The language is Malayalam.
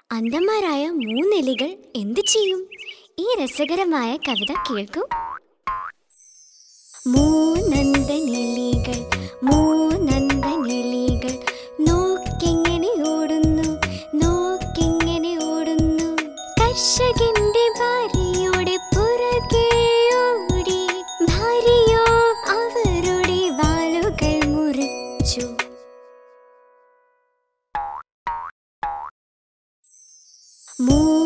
അന്ധന്മാരായ മൂന്നെലികൾ എന്തു ചെയ്യും ഈ രസകരമായ കവിത കേൾക്കൂ മൂന്നന്തനെലികൾ മൂന്നന്തനെലികൾ നോക്കിങ്ങനെ ഓടുന്നു നോക്കിങ്ങനെ ഓടുന്നു കർഷകന്റെ ഭാര്യയുടെ പുറകെ ഓടി ഭാര്യയോ അവരുടെ വാലുകൾ മുറിച്ചു മൂ